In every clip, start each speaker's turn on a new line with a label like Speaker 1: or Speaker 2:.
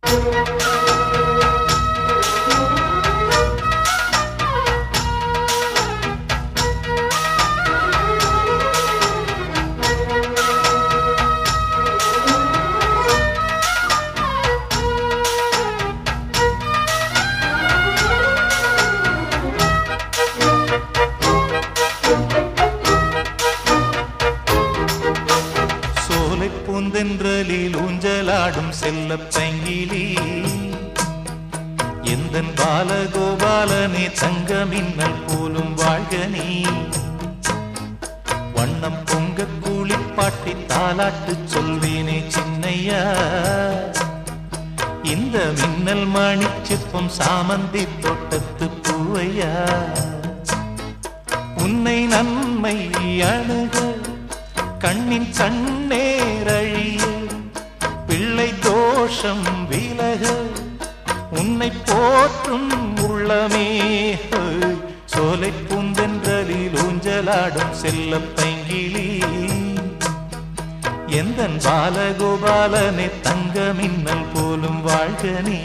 Speaker 1: சோலை பூந்தென்றலில் ஊஞ்சலாடும் செல்ல பைங்கிலி எந்தன் பாலகோபாலனே தங்க மின்னல் போலும் வாழ்க நீ வண்ணம் பொங்க கூலிப்பாட்டி தாலாட்டு சொல்வேனே சின்னையா இந்த மின்னல் மணிச்சிப்பம் சாமந்தி தோட்டத்து பூவையா உன்னை நன்மை அணுக கண்ணின் கண்ணேரழிய பிள்ளை தோஷம் விலக உன்னை போற்றும் உள்ளமே சோலை பூந்தென்றலில் ஊஞ்சலாடும் செல்ல பைங்கிலி எந்தன் பாலகோபாலனே தங்க மின்னல் போலும் வாழ்க நீ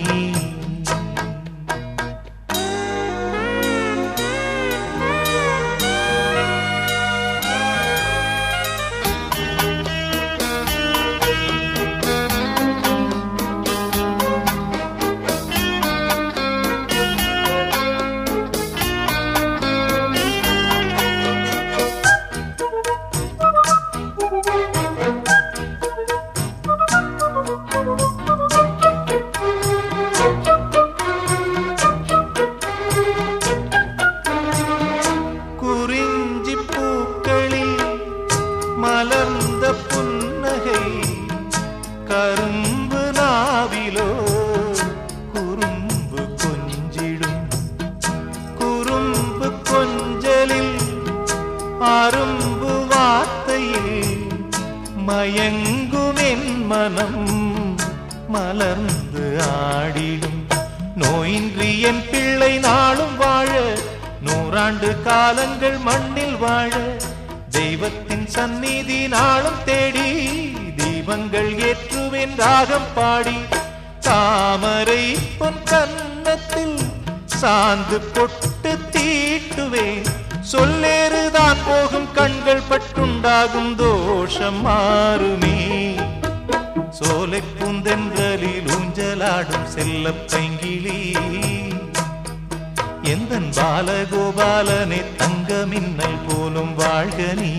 Speaker 1: குறிஞ்சி பூக்களில் மலர்ந்த புன்னகை கரும்பு நாவிலோ குறும்பு கொஞ்சிடும் குறும்பு கொஞ்சலில் அரும்பு வார்த்தையில் மயங்கும் என் மனம் மலர்ந்து ஆடிடும் நோயின்றி என் பிள்ளை நாளும் வாழ நூறாண்டு காலங்கள் மண்ணில் வாழ தெய்வத்தின் சந்நிதி நாளும் தேடி தீபங்கள் ஏற்றுவேன் ராகம் பாடி தாமரை பொன் கன்னத்தில் சாந்து பொட்டு தீட்டுவேன் சொல்லேறுதான் போகும் கண்கள் பட்டுண்டாகும் தோஷம் மாறுமே சோலை பூந்தென்றலில் ஊஞ்சலாடும் செல்ல பைங்கிளி எந்தன் பாலகோபாலனே தங்க மின்னல் போலும் வாழ்க நீ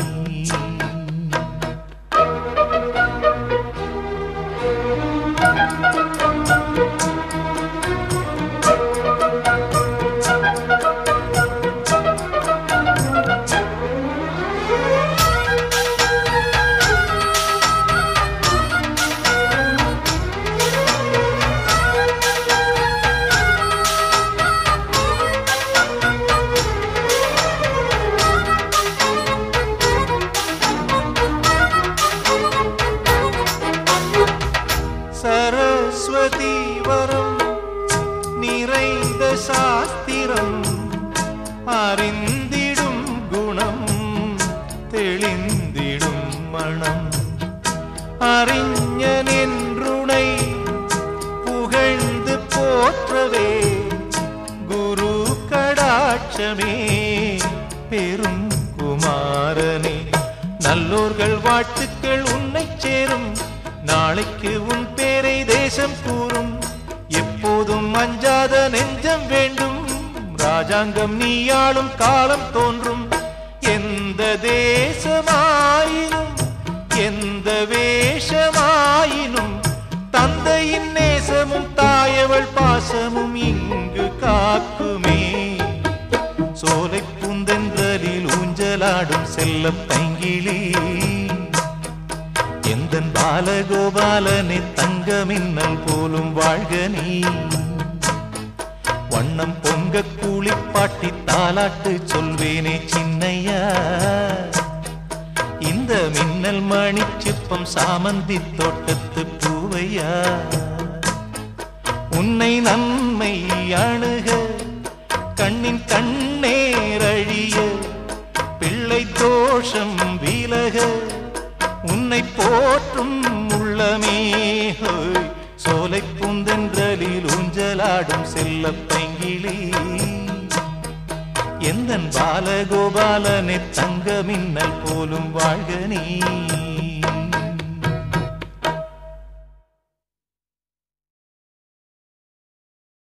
Speaker 1: சரஸ்வதி வரம் நிறைந்த சாஸ்திரம் அறிந்திடும் குணம் தெளிந்திடும் மனம் அறிஞன் என்றுனை புகழ்ந்து போற்றவே குரு கடாட்சமே பெரும் குமாரனே நல்லோர்கள் வாழ்த்துக்கள் உன்னை சேரும் நாளைக்கு உன் பேரை தேசம் கூறும் எப்போதும் அஞ்சாத நெஞ்சம் வேண்டும் ராஜாங்கம் நீயாளும் காலம் தோன்றும் எந்த தேசமாயினும் எந்த வேஷமாயினும் தந்தையின் நேசமும் தாயவள் பாசமும் இங்கு காக்குமே சோலை பூந்தென்றலில் ஊஞ்சலாடும் செல்ல பைங்கிளி எந்தன் பாலகோபாலனே தங்க மின்னல் போலும் வாழ்க நீ வண்ணம் பொங்க கூலிப்பாட்டி தாலாட்டு சொல்வேனே சின்னையா இந்த மின்னல் மணிச்சிப்பம் சாமந்தி தோட்டத்து பூவையா உன்னை நன்மை அணுக கண்ணின் கண்ணேரழிய பிள்ளை தோஷம் விலக உன்னை போற்றும் உள்ளமே ஹோய், சோலை பூந்த ஆடும் செல்ல பைங்கிளி எந்தன் பாலகோபாலனே தங்க மின்னல் போலும் வாழ்க நீ